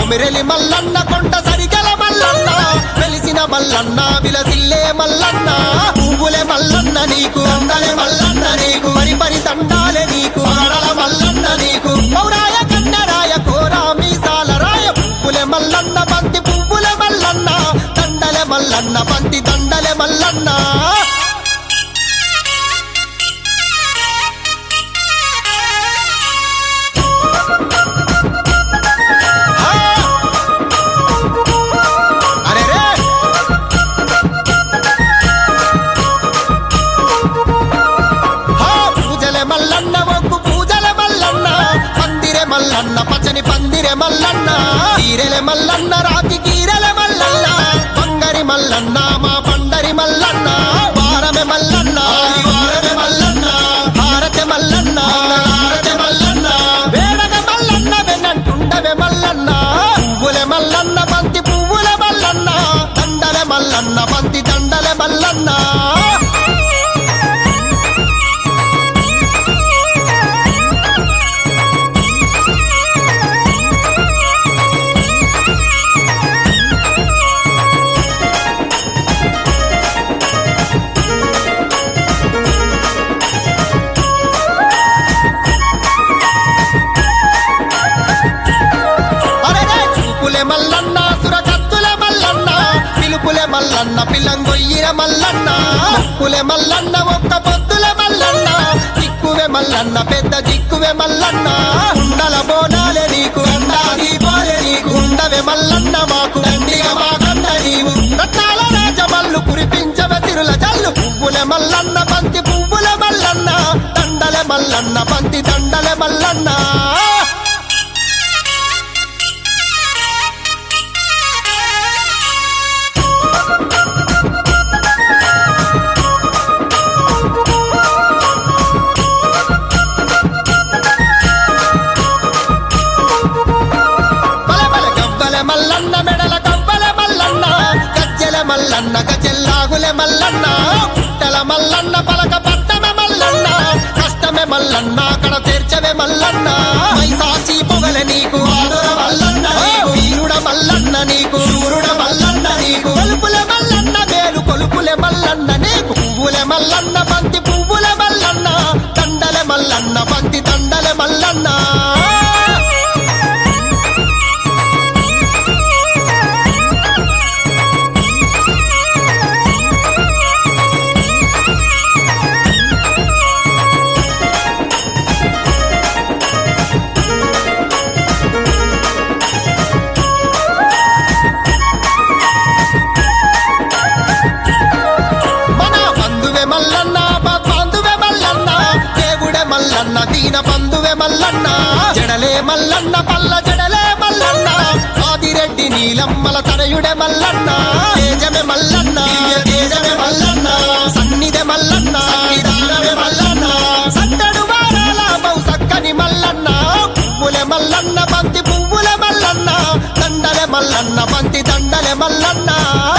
కొమిరెలి మల్లన్న కొండ సరిగల మల్లన్న వెలిసిన మల్లన్న విలసిల్లే మల్లన్న పువ్వులే మల్లన్న నీకు అందలే మల్లన్న నీకు మరి పరి తండాలే నీకు ఆడల మల్లన్న నీకు పౌరాయ కన్నరాయ కోరా మీసాల రాయ పువ్వులే మల్లన్న బంతి పువ్వులే మల్లన్న దండలే మల్లన్న బంతి దండలే మల్లన్న ఆ! అరే రే హా! పూజలే మల్లన్న ఒగ్గు పూజలే మల్లన్న పందిరే మల్లన్న పచ్చని పందిరే మల్లన్న తీరెలే మల్లన్న రాతి కీరెలే మల్లన్న బంగరి మల్లన్న మా పండరి మల్లన్న వారమే మల్లన్న వారమే మల్లన్న భారత మల్లన్న భారత మల్లన్న వేడగ మల్లన్న వెనంటుండవే మల్లన్న పువ్వులే మల్లన్న బంతి పువ్వులే మల్లన్న దండలే మల్లన్న బంతి దండలే మల్లన్న అరెరే చూపులే మల్లన్న సురకత్తులే మల్లన్న పిలుపులే మల్లన్న పిల్లంగొయ్యిర మల్లన్న ముక్కులే మల్లన్న ఒక్క పొద్దులే మల్లన్న చిక్కువే మల్లన్న పెద్ద చిక్కువే మల్లన్న ఉండల బోనాలే నీకు అండాది పోలే నీకు ఉండవే మల్లన్న మాకు దండిగా మాకన్న నీవు రత్నాల రాజమల్లు కురిపించవే తిరుల జల్లు పువ్వులే మల్లన్న బంతి పువ్వులే మల్లన్న దండలే మల్లన్న బంతి దండలే మల్లన్న బల బల గవ్వల మల్లన్న మెడల గవ్వల మల్లన్న గజ్జెల మల్లన్న గజెల్లాగుల మల్లన్న పుట్టల మల్లన్న పలక పట్టమే మల్లన్న కష్టమే మల్లన్న అక్కడ తీర్చవే మల్లన్న మైసాచి పొగల నీకు ఆదుర మల్లన్న నీకు వీరుడ మల్లన్న నీకు శూరుడ మల్లన్న నీకు కొలుపుల మల్లన్న మేలు కొలుపులే మల్లన్న నీకు పువ్వులే మల్లన్న బంతి పువ్వులే మల్లన్న దండలే మల్లన్న బంతి దండలే మల్లన్న మన బంధువే మల్లన్న బ- బంధువే మల్లన్న దేవుడే మల్లన్న దీన బంధువే మల్లన్న జడలే మల్లన్న పల్ల జడలే మల్లన్న ఆదిరెడ్డి నీలమ్మల తనయుడే మల్లన్న తేజమే మల్లన్న తేజమే మల్లన్న సన్నిధే మల్లన్న సన్నిధానమే మల్లన్న సట్టడు వారాల బహు సక్కని మల్లన్న పువ్వులే మల్లన్న బంతి పువ్వులే మల్లన్న దండలే మల్లన్న బంతి దండలే మల్లన్న